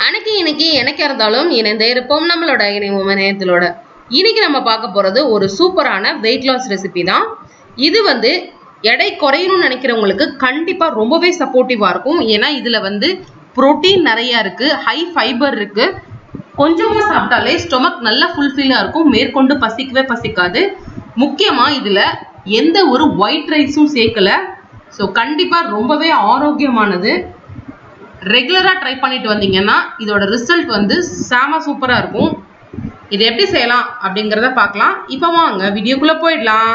அன்னைக்கு இன்னைக்கு எனக்கு இருந்தாலும் இணைந்தே இருப்போம் நம்மளோட இணைவோம் இணையத்திலோட இன்னைக்கு நம்ம பார்க்க போறது ஒரு சூப்பரான வெயிட் லாஸ் ரெசிபி தான் இது வந்து எடை குறையணும்னு நினைக்கிறவங்களுக்கு கண்டிப்பா ரொம்பவே சப்போர்ட்டிவா இருக்கும் ஏன்னா இதுல வந்து புரோட்டீன் நிறைய இருக்கு ஹை ஃபைபர் இருக்கு கொஞ்சமா சாப்பிட்டாலே ஸ்டொமக் நல்லா ஃபுல்ஃபில்லா இருக்கும் மேற்கொண்டு பசிக்கவே பசிக்காது முக்கியமா இதுல எந்த ஒரு ஒயிட் ரைஸும் சேர்க்கல ஸோ கண்டிப்பா ரொம்பவே ஆரோக்கியமானது ரெகுலராக ட்ரை பண்ணிட்டு வந்தீங்கன்னா இதோட ரிசல்ட் வந்து செம சூப்பராக இருக்கும் இது எப்படி செய்யலாம் அப்படிங்கிறத பார்க்கலாம் இப்போ வாங்க வீடியோக்குள்ளே போயிடலாம்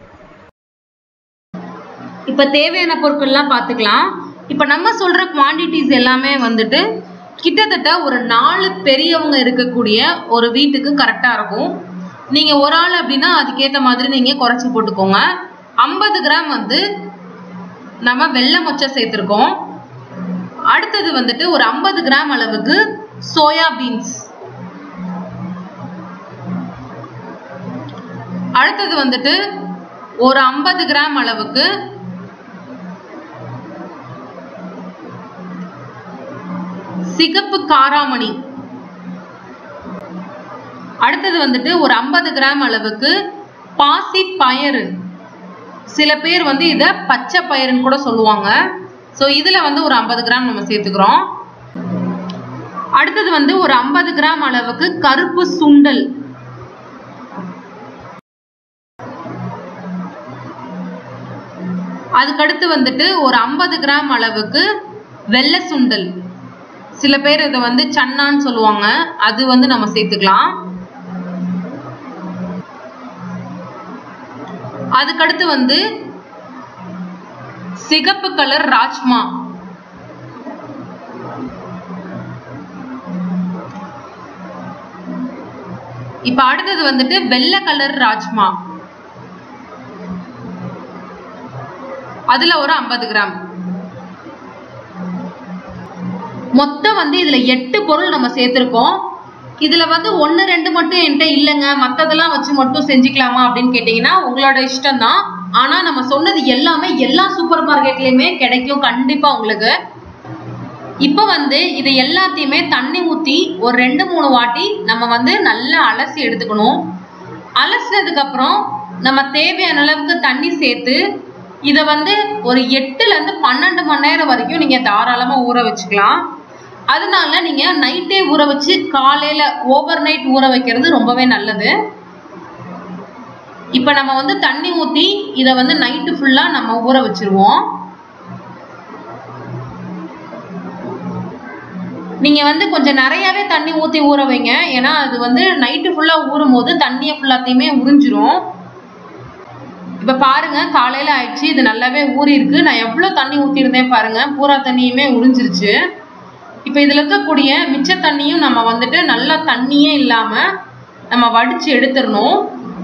இப்போ தேவையான பொருட்கள்லாம் பார்த்துக்கலாம் இப்போ நம்ம சொல்கிற குவான்டிட்டிஸ் எல்லாமே வந்துட்டு கிட்டத்தட்ட ஒரு நாலு பெரியவங்க இருக்கக்கூடிய ஒரு வீட்டுக்கு கரெக்டாக இருக்கும் நீங்கள் ஒரு ஆள் அப்படின்னா அதுக்கேற்ற மாதிரி நீங்கள் குறைச்சி போட்டுக்கோங்க ஐம்பது கிராம் வந்து நம்ம வெள்ளை மொச்சை சேர்த்துருக்கோம் அடுத்தது வந்துட்டு ஒரு ஐம்பது கிராம் அளவுக்கு சோயா பீன்ஸ் அடுத்தது வந்துட்டு ஒரு ஐம்பது கிராம் அளவுக்கு சிகப்பு காராமணி அடுத்தது வந்துட்டு ஒரு ஐம்பது கிராம் அளவுக்கு பாசி பயறு சில பேர் வந்து இதை பச்சை பயிறுன்னு கூட சொல்லுவாங்க ஸோ இதில் வந்து ஒரு ஐம்பது கிராம் நம்ம சேர்த்துக்கிறோம் அடுத்தது வந்து ஒரு ஐம்பது கிராம் அளவுக்கு கருப்பு சுண்டல் அதுக்கடுத்து வந்துட்டு ஒரு ஐம்பது கிராம் அளவுக்கு வெள்ளை சுண்டல் சில பேர் இதை வந்து சன்னான்னு சொல்லுவாங்க அது வந்து நம்ம சேர்த்துக்கலாம் அதுக்கடுத்து வந்து சிகப்பு கலர் ராஜ்மா இப்ப அடுத்தது வந்துட்டு வெள்ளை கலர் ராஜ்மா அதுல ஒரு ஐம்பது கிராம் மொத்தம் வந்து இதுல எட்டு பொருள் நம்ம சேர்த்திருக்கோம் இதுல வந்து ஒன்னு ரெண்டு மட்டும் என்கிட்ட இல்லைங்க மத்ததெல்லாம் வச்சு மட்டும் செஞ்சுக்கலாமா அப்படின்னு கேட்டீங்கன்னா உங்களோட இஷ்டம் தான் ஆனா நம்ம சொன்னது எல்லாமே எல்லா சூப்பர் மார்க்கெட்லயுமே கிடைக்கும் கண்டிப்பா உங்களுக்கு இப்போ வந்து இது எல்லாத்தையுமே தண்ணி ஊற்றி ஒரு ரெண்டு மூணு வாட்டி நம்ம வந்து நல்லா அலசி எடுத்துக்கணும் அலசினதுக்கு அப்புறம் நம்ம தேவையான அளவுக்கு தண்ணி சேர்த்து இதை வந்து ஒரு எட்டுலேருந்து பன்னெண்டு மணி நேரம் வரைக்கும் நீங்கள் தாராளமாக ஊற வச்சுக்கலாம் அதனால நீங்கள் நைட்டே ஊற வச்சு காலையில் ஓவர் நைட் ஊற வைக்கிறது ரொம்பவே நல்லது இப்போ நம்ம வந்து தண்ணி ஊற்றி இதை வந்து நைட்டு ஃபுல்லாக நம்ம ஊற வச்சிருவோம் நீங்க வந்து கொஞ்சம் நிறையவே தண்ணி ஊற்றி ஊற வைங்க ஏன்னா அது வந்து நைட்டு ஃபுல்லாக ஊறும் போது தண்ணியை ஃபுல்லாத்தையுமே உறிஞ்சிரும் இப்போ பாருங்க காலையில் ஆயிடுச்சு இது நல்லாவே ஊறி இருக்கு நான் எவ்வளோ தண்ணி ஊற்றிருந்தேன் பாருங்க பூரா தண்ணியுமே உறிஞ்சிருச்சு இப்போ இதில் இருக்கக்கூடிய மிச்ச தண்ணியும் நம்ம வந்துட்டு நல்லா தண்ணியே இல்லாமல் நம்ம வடித்து எடுத்துடணும்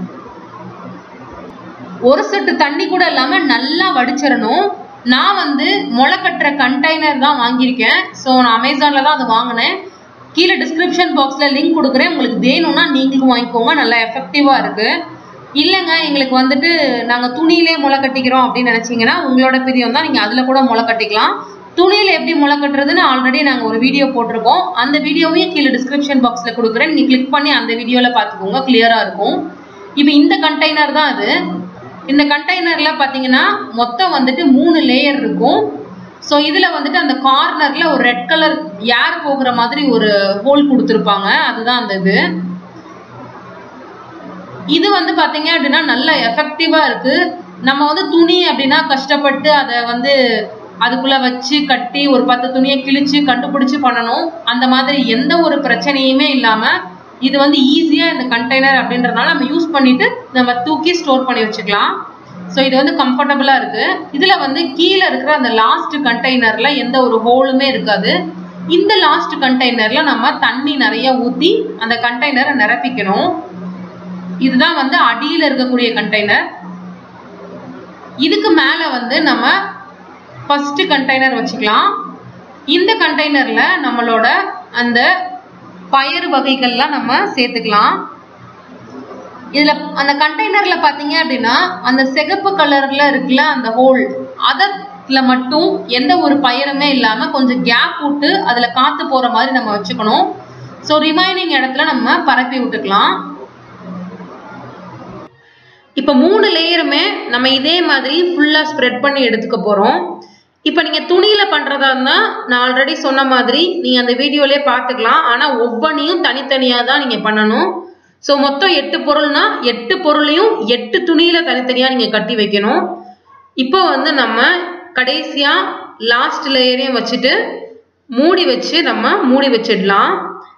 ஒரு சொட்டு தண்ணி கூட இல்லாமல் நல்லா வடிச்சிடணும் நான் வந்து முளை கட்டுற கண்டெய்னர் தான் வாங்கியிருக்கேன் ஸோ நான் அமேசானில் தான் அது வாங்கினேன் கீழே டிஸ்கிரிப்ஷன் பாக்ஸில் லிங்க் கொடுக்குறேன் உங்களுக்கு வேணும்னா நீங்களும் வாங்கிக்கோங்க நல்லா எஃபெக்டிவாக இருக்குது இல்லைங்க எங்களுக்கு வந்துட்டு நாங்கள் துணியிலே முளை கட்டிக்கிறோம் அப்படின்னு நினச்சிங்கன்னா உங்களோட பிரியம் தான் நீங்கள் அதில் கூட முளை கட்டிக்கலாம் துணியில் எப்படி முளை கட்டுறதுன்னு ஆல்ரெடி நாங்கள் ஒரு வீடியோ போட்டிருக்கோம் அந்த வீடியோவையும் கீழே டிஸ்கிரிப்ஷன் பாக்ஸில் கொடுக்குறேன் நீங்கள் கிளிக் பண்ணி அந்த வீடியோவில் பார்த்துக்கோங்க கிளியராக இருக்கும் இப்போ இந்த கண்டெய்னர் தான் அது இந்த கண்டெய்னரில் பார்த்தீங்கன்னா மொத்தம் வந்துட்டு மூணு லேயர் இருக்கும் ஸோ இதில் வந்துட்டு அந்த கார்னரில் ஒரு ரெட் கலர் ஏர் போகிற மாதிரி ஒரு ஹோல் கொடுத்துருப்பாங்க அதுதான் அந்த இது இது வந்து பார்த்தீங்க அப்படின்னா நல்ல எஃபெக்டிவாக இருக்குது நம்ம வந்து துணி அப்படின்னா கஷ்டப்பட்டு அதை வந்து அதுக்குள்ளே வச்சு கட்டி ஒரு பத்து துணியை கிழிச்சு கண்டுபிடிச்சு பண்ணணும் அந்த மாதிரி எந்த ஒரு பிரச்சனையுமே இல்லாமல் இது வந்து ஈஸியாக இந்த கண்டெய்னர் அப்படின்றதுனால நம்ம யூஸ் பண்ணிட்டு நம்ம தூக்கி ஸ்டோர் பண்ணி வச்சுக்கலாம் ஸோ இது வந்து கம்ஃபர்டபுளாக இருக்குது இதில் வந்து கீழே இருக்கிற அந்த லாஸ்ட் கண்டெய்னரில் எந்த ஒரு ஹோலுமே இருக்காது இந்த லாஸ்ட் கண்டெய்னரில் நம்ம தண்ணி நிறைய ஊற்றி அந்த கண்டெய்னரை நிரப்பிக்கணும் இதுதான் வந்து அடியில் இருக்கக்கூடிய கண்டெய்னர் இதுக்கு மேலே வந்து நம்ம ஃபஸ்ட்டு கண்டெய்னர் வச்சுக்கலாம் இந்த கண்டெய்னரில் நம்மளோட அந்த பயறு வகைகள்லாம் நம்ம சேர்த்துக்கலாம் இதில் அந்த கண்டெய்னரில் பார்த்தீங்க அப்படின்னா அந்த சிகப்பு கலரில் இருக்குல்ல அந்த ஹோல் அதை இடத்துல மட்டும் எந்த ஒரு பயிருமே இல்லாம கொஞ்சம் கேப் விட்டு அதுல காத்து போற மாதிரி நம்ம வச்சுக்கணும் ஸோ ரிமைனிங் இடத்துல நம்ம பரப்பி விட்டுக்கலாம் இப்போ மூணு லேயருமே நம்ம இதே மாதிரி ஃபுல்லாக ஸ்ப்ரெட் பண்ணி எடுத்துக்க போகிறோம் இப்போ நீங்கள் துணியில் பண்ணுறதா இருந்தால் நான் ஆல்ரெடி சொன்ன மாதிரி நீங்கள் அந்த வீடியோலேயே பார்த்துக்கலாம் ஆனால் ஒவ்வொன்றையும் தனித்தனியாக தான் நீங்கள் பண்ணணும் ஸோ மொத்தம் எட்டு பொருள்னா எட்டு பொருளையும் எட்டு துணியில் தனித்தனியாக நீங்கள் கட்டி வைக்கணும் இப்போ வந்து நம்ம கடைசியாக லாஸ்ட் லேயரையும் வச்சுட்டு மூடி வச்சு நம்ம மூடி வச்சிடலாம்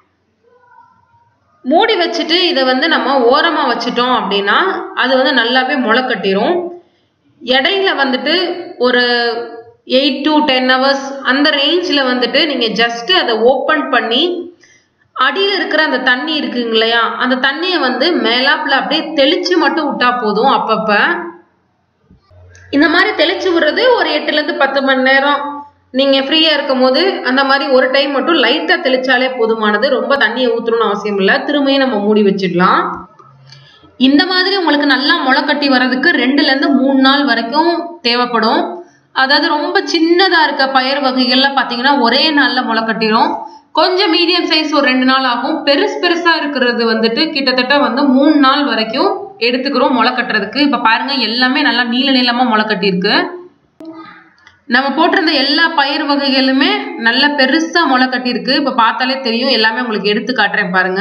மூடி வச்சுட்டு இதை வந்து நம்ம ஓரமாக வச்சுட்டோம் அப்படின்னா அது வந்து நல்லாவே முளை கட்டிரும் இடையில வந்துட்டு ஒரு எயிட் டு டென் ஹவர்ஸ் அந்த ரேஞ்சில் வந்துட்டு நீங்கள் ஜஸ்ட்டு அதை ஓப்பன் பண்ணி அடியில் இருக்கிற அந்த தண்ணி இருக்குங்க இல்லையா அந்த தண்ணியை வந்து மேலாப்பில் அப்படியே தெளிச்சு மட்டும் விட்டா போதும் அப்பப்போ இந்த மாதிரி தெளிச்சு விடுறது ஒரு எட்டுலேருந்து பத்து மணி நேரம் நீங்கள் ஃப்ரீயாக இருக்கும் போது அந்த மாதிரி ஒரு டைம் மட்டும் லைட்டாக தெளிச்சாலே போதுமானது ரொம்ப தண்ணியை ஊற்றணும்னு அவசியம் இல்லை திரும்பியும் நம்ம மூடி வச்சிடலாம் இந்த மாதிரி உங்களுக்கு நல்லா முளை கட்டி வர்றதுக்கு ரெண்டுலேருந்து மூணு நாள் வரைக்கும் தேவைப்படும் அதாவது ரொம்ப சின்னதாக இருக்க பயிர் வகைகள்லாம் பார்த்தீங்கன்னா ஒரே நாளில் முளை கட்டிடும் கொஞ்சம் மீடியம் சைஸ் ஒரு ரெண்டு நாள் ஆகும் பெருசு பெருசாக இருக்கிறது வந்துட்டு கிட்டத்தட்ட வந்து மூணு நாள் வரைக்கும் எடுத்துக்கிறோம் முளை கட்டுறதுக்கு இப்போ பாருங்க எல்லாமே நல்லா நீள நீளமாக முளை கட்டியிருக்கு நம்ம போட்டிருந்த எல்லா பயிர் வகைகளுமே நல்ல பெருசா முளை கட்டியிருக்கு இப்ப பார்த்தாலே தெரியும் எல்லாமே உங்களுக்கு எடுத்து காட்டுறேன் பாருங்க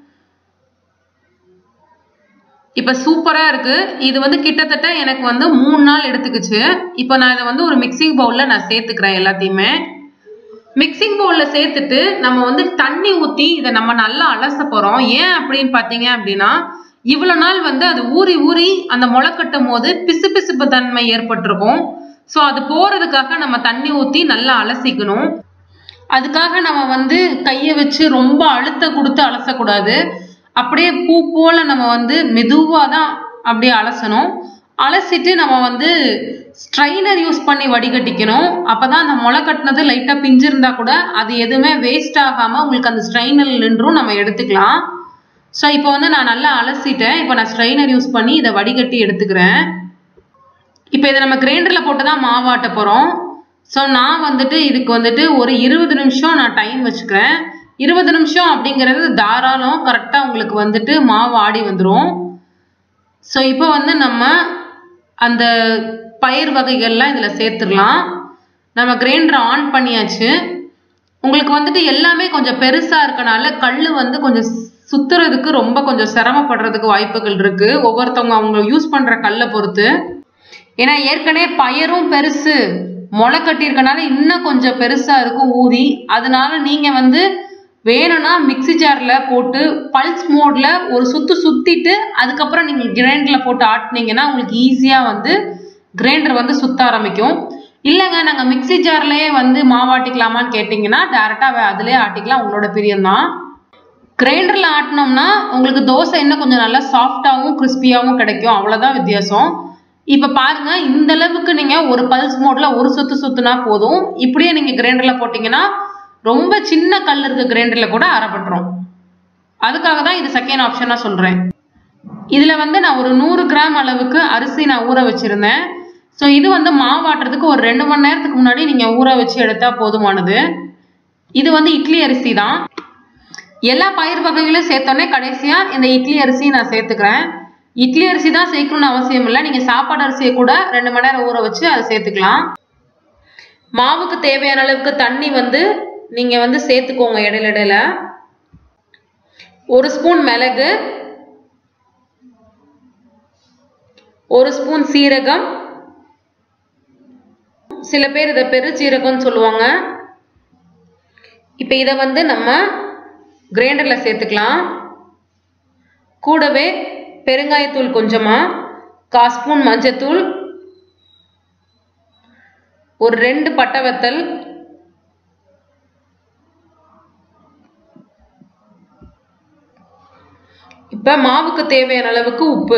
இப்ப சூப்பரா இருக்கு இது வந்து கிட்டத்தட்ட எனக்கு வந்து மூணு நாள் எடுத்துக்கிச்சு இப்போ நான் இதை வந்து ஒரு மிக்சிங் பவுல்ல நான் சேர்த்துக்கிறேன் எல்லாத்தையுமே மிக்சிங் பவுல்ல சேர்த்துட்டு நம்ம வந்து தண்ணி ஊத்தி இதை நம்ம நல்லா அலச போறோம் ஏன் அப்படின்னு பாத்தீங்க அப்படின்னா இவ்வளவு நாள் வந்து அது ஊறி ஊறி அந்த முளை கட்டும் போது பிசு பிசுப்பு தன்மை ஏற்பட்டிருக்கும் ஸோ அது போறதுக்காக நம்ம தண்ணி ஊற்றி நல்லா அலசிக்கணும் அதுக்காக நம்ம வந்து கையை வச்சு ரொம்ப அழுத்த கொடுத்து அலசக்கூடாது அப்படியே பூ போல நம்ம வந்து மெதுவாக தான் அப்படியே அலசணும் அலசிட்டு நம்ம வந்து ஸ்ட்ரைனர் யூஸ் பண்ணி வடிகட்டிக்கணும் அப்பதான் அந்த முளை கட்டினது லைட்டாக பிஞ்சிருந்தா கூட அது எதுவுமே வேஸ்ட் ஆகாமல் உங்களுக்கு அந்த ஸ்ட்ரைனர் நின்றும் நம்ம எடுத்துக்கலாம் ஸோ இப்போ வந்து நான் நல்லா அலசிட்டேன் இப்போ நான் ஸ்ட்ரைனர் யூஸ் பண்ணி இதை வடிகட்டி எடுத்துக்கிறேன் இப்போ இதை நம்ம கிரைண்டரில் போட்டு தான் மாவாட்ட போகிறோம் ஸோ நான் வந்துட்டு இதுக்கு வந்துட்டு ஒரு இருபது நிமிஷம் நான் டைம் வச்சுக்கிறேன் இருபது நிமிஷம் அப்படிங்கிறது தாராளம் கரெக்டாக உங்களுக்கு வந்துட்டு மாவு ஆடி வந்துடும் ஸோ இப்போ வந்து நம்ம அந்த பயிர் வகைகள்லாம் இதில் சேர்த்துடலாம் நம்ம கிரைண்டரை ஆன் பண்ணியாச்சு உங்களுக்கு வந்துட்டு எல்லாமே கொஞ்சம் பெருசாக இருக்கனால கல் வந்து கொஞ்சம் சுத்துறதுக்கு ரொம்ப கொஞ்சம் சிரமப்படுறதுக்கு வாய்ப்புகள் இருக்கு ஒவ்வொருத்தவங்க அவங்க யூஸ் பண்ற கல்லை பொறுத்து ஏன்னா ஏற்கனவே பயரும் பெருசு முளை கட்டியிருக்கனால இன்னும் கொஞ்சம் பெருசா இருக்கும் ஊதி அதனால நீங்க வந்து வேணும்னா மிக்ஸி ஜார்ல போட்டு பல்ஸ் மோட்ல ஒரு சுத்து சுத்திட்டு அதுக்கப்புறம் நீங்க கிரைண்டர்ல போட்டு ஆட்டினீங்கன்னா உங்களுக்கு ஈஸியா வந்து கிரைண்டர் வந்து சுத்த ஆரம்பிக்கும் இல்லைங்க நாங்கள் மிக்ஸி ஜார்லயே வந்து மாவாட்டிக்கலாமான்னு கேட்டிங்கன்னா டேரெக்டாக அதிலே ஆட்டிக்கலாம் உங்களோட பிரியம்தான் கிரைண்டரில் ஆட்டினோம்னா உங்களுக்கு தோசை இன்னும் கொஞ்சம் நல்லா சாஃப்டாகவும் கிறிஸ்பியாகவும் கிடைக்கும் அவ்வளோதான் வித்தியாசம் இப்போ பாருங்க இந்த அளவுக்கு நீங்கள் ஒரு பல்ஸ் மோடில் ஒரு சுத்து சுத்துனா போதும் இப்படியே நீங்கள் கிரைண்டரில் போட்டிங்கன்னா ரொம்ப சின்ன கல் இருக்க கிரைண்டரில் கூட அரைப்பட்டுரும் அதுக்காக தான் இது செகண்ட் ஆப்ஷனாக சொல்கிறேன் இதில் வந்து நான் ஒரு நூறு கிராம் அளவுக்கு அரிசி நான் ஊற வச்சுருந்தேன் ஸோ இது வந்து மாவாட்டுறதுக்கு ஒரு ரெண்டு மணி நேரத்துக்கு முன்னாடி நீங்கள் ஊற வச்சு எடுத்தால் போதுமானது இது வந்து இட்லி அரிசி தான் எல்லா பயிர் வகைகளையும் சேர்த்தோன்னே கடைசியாக இந்த இட்லி அரிசி நான் சேர்த்துக்கிறேன் இட்லி அரிசி தான் சேர்க்கணும்னு அவசியம் இல்லை நீங்கள் சாப்பாடு அரிசியை கூட ரெண்டு மணி நேரம் ஊற வச்சு அதை சேர்த்துக்கலாம் மாவுக்கு தேவையான அளவுக்கு தண்ணி வந்து நீங்கள் வந்து சேர்த்துக்கோங்க இடையில இடையில ஒரு ஸ்பூன் மிளகு ஒரு ஸ்பூன் சீரகம் சில பேர் இதை பெருச்சீரகம்னு சொல்லுவாங்க இப்போ இதை வந்து நம்ம கிரைண்டரில் சேர்த்துக்கலாம் கூடவே பெருங்காயத்தூள் கொஞ்சமாக கா ஸ்பூன் மஞ்சத்தூள் ஒரு ரெண்டு பட்டை வத்தல் இப்போ மாவுக்கு தேவையான அளவுக்கு உப்பு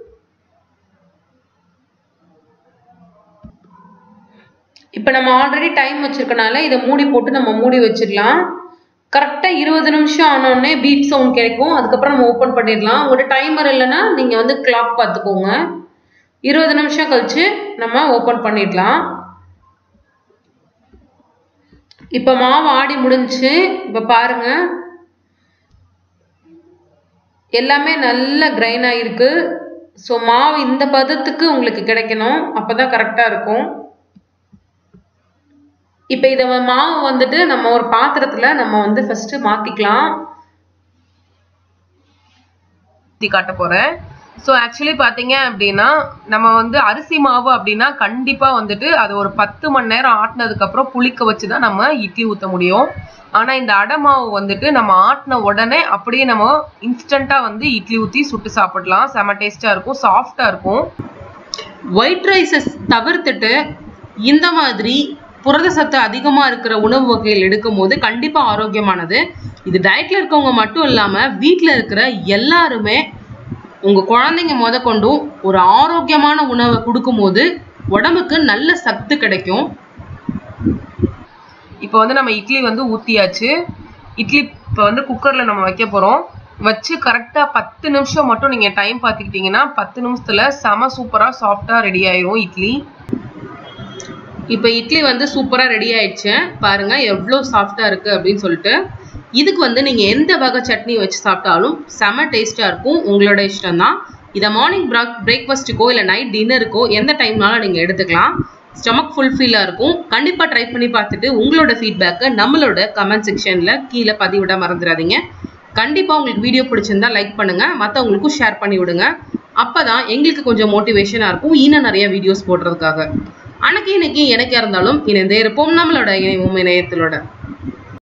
இப்போ நம்ம ஆல்ரெடி டைம் வச்சிருக்கனால இதை மூடி போட்டு நம்ம மூடி வச்சிடலாம் கரெக்டாக இருபது நிமிஷம் ஆனோடனே பீப் சவுண்ட் கிடைக்கும் அதுக்கப்புறம் நம்ம ஓப்பன் பண்ணிடலாம் ஒரு டைமர் இல்லைன்னா நீங்கள் வந்து கிளாக் பார்த்துக்கோங்க இருபது நிமிஷம் கழிச்சு நம்ம ஓப்பன் பண்ணிடலாம் இப்போ மாவு ஆடி முடிஞ்சுச்சு இப்போ பாருங்க எல்லாமே நல்ல கிரைன் ஆகிருக்கு ஸோ மாவு இந்த பதத்துக்கு உங்களுக்கு கிடைக்கணும் அப்போ தான் கரெக்டாக இருக்கும் இப்போ இதை மாவு வந்துட்டு நம்ம ஒரு பாத்திரத்தில் நம்ம வந்து ஃபஸ்ட்டு மாற்றிக்கலாம் ஊற்றி காட்ட போகிறேன் ஸோ ஆக்சுவலி பார்த்தீங்க அப்படின்னா நம்ம வந்து அரிசி மாவு அப்படின்னா கண்டிப்பாக வந்துட்டு அது ஒரு பத்து மணி நேரம் ஆட்டினதுக்கப்புறம் புளிக்க வச்சு தான் நம்ம இட்லி ஊற்ற முடியும் ஆனால் இந்த அடை மாவு வந்துட்டு நம்ம ஆட்டின உடனே அப்படியே நம்ம இன்ஸ்டண்ட்டாக வந்து இட்லி ஊற்றி சுட்டு சாப்பிடலாம் செம டேஸ்ட்டாக இருக்கும் சாஃப்டாக இருக்கும் ஒயிட் ரைஸஸ் தவிர்த்துட்டு இந்த மாதிரி புரத சத்து அதிகமாக இருக்கிற உணவு வகைகள் எடுக்கும் போது கண்டிப்பாக ஆரோக்கியமானது இது டயட்ல இருக்கவங்க மட்டும் இல்லாமல் வீட்டில் இருக்கிற எல்லாருமே உங்கள் குழந்தைங்க முத கொண்டும் ஒரு ஆரோக்கியமான உணவை கொடுக்கும்போது உடம்புக்கு நல்ல சத்து கிடைக்கும் இப்போ வந்து நம்ம இட்லி வந்து ஊற்றியாச்சு இட்லி இப்போ வந்து குக்கரில் நம்ம வைக்க போகிறோம் வச்சு கரெக்டாக பத்து நிமிஷம் மட்டும் நீங்கள் டைம் பார்த்துக்கிட்டிங்கன்னா பத்து நிமிஷத்தில் செம சூப்பராக சாஃப்டாக ரெடி ஆயிரும் இட்லி இப்போ இட்லி வந்து சூப்பராக ரெடி ஆயிடுச்சு பாருங்க எவ்வளோ சாஃப்டாக இருக்கு அப்படின்னு சொல்லிட்டு இதுக்கு வந்து நீங்கள் எந்த வகை சட்னி வச்சு சாப்பிட்டாலும் செம டேஸ்ட்டாக இருக்கும் உங்களோட இஷ்டம் தான் இதை மார்னிங் பிரேக் பிரேக்ஃபாஸ்ட்டுக்கோ இல்லை நைட் டின்னருக்கோ எந்த டைம்னாலும் நீங்கள் எடுத்துக்கலாம் ஸ்டமக் ஃபுல்ஃபில்லாக இருக்கும் கண்டிப்பாக ட்ரை பண்ணி பார்த்துட்டு உங்களோட ஃபீட்பேக்கை நம்மளோட கமெண்ட் செக்ஷனில் கீழே பதிவிட மறந்துடாதீங்க கண்டிப்பாக உங்களுக்கு வீடியோ பிடிச்சிருந்தா லைக் பண்ணுங்கள் மற்றவங்களுக்கும் ஷேர் பண்ணி விடுங்க அப்போ தான் எங்களுக்கு கொஞ்சம் மோட்டிவேஷனாக இருக்கும் இன்னும் நிறைய வீடியோஸ் போடுறதுக்காக அன்னைக்கு இன்னைக்கு எனக்கு இருந்தாலும் இணைந்தே இருப்போம் நம்மளோட இணைவும் இணையத்திலோட